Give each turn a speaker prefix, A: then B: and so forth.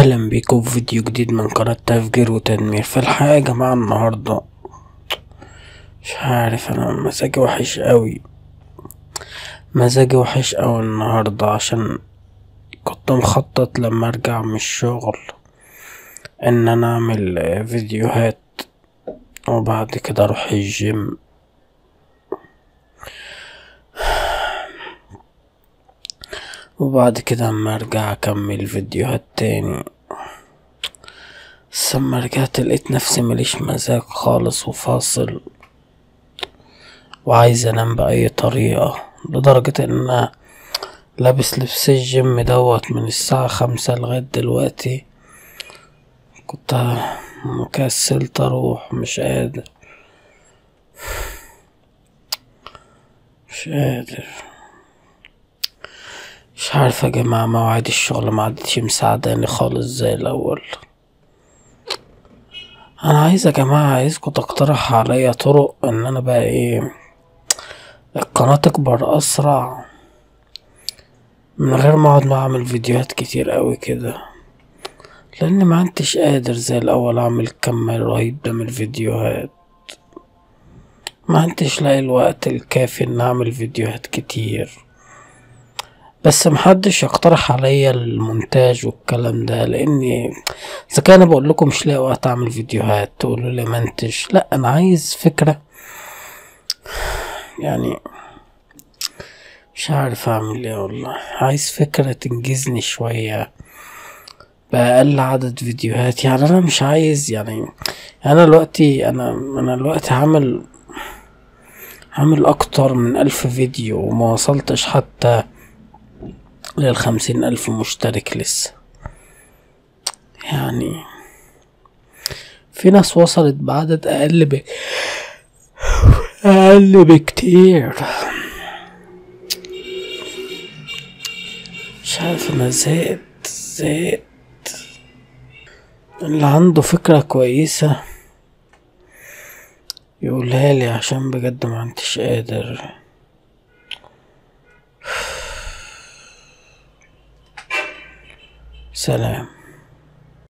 A: اهلا بيكم في فيديو جديد من قناة تفجير وتدمير في الحقيقة يا جماعة النهاردة مش عارف انا مزاجي وحش قوي مزاجي وحش قوي النهاردة عشان كنت مخطط لما ارجع من الشغل ان انا اعمل فيديوهات وبعد كده اروح الجيم وبعد كده اما ارجع اكمل فيديوهات تاني بس اما رجعت لقيت نفسي مليش مزاج خالص وفاصل وعايز انام بأي طريقة لدرجة ان انا لابس لبس الجيم دوت من الساعة خمسة لغاية دلوقتي كنت مكسلت اروح مش قادر مش قادر مش عارف يا جماعة مواعيد الشغل ما عادتش مساعداني خالص زي الأول أنا عايز يا جماعة عايزكوا تقترح عليا طرق إن أنا بقى إيه القناة تكبر أسرع من غير ما أقعد ما أعمل فيديوهات كتير أوي كده لأني ما عدتش قادر زي الأول أعمل كم رهيب ده من الفيديوهات ما عدتش لاقي الوقت الكافي إن أعمل فيديوهات كتير بس محدش يقترح عليا المونتاج والكلام ده لاني اذا كان انا بقول لكم مش لاقي وقت اعمل فيديوهات تقولوا لي منتج لا انا عايز فكره يعني مش عارف اعمل ايه والله عايز فكره تنجزني شويه بأقل عدد فيديوهات يعني انا مش عايز يعني انا دلوقتي انا انا دلوقتي عامل عامل اكتر من الف فيديو وما وصلتش حتى للخمسين ألف مشترك لسه يعني في ناس وصلت بعدد أقل ب أقل بكتير مش عارف أنا زهقت زهقت اللي عنده فكرة كويسة يقولها لي عشان بجد ما عدتش قادر سلام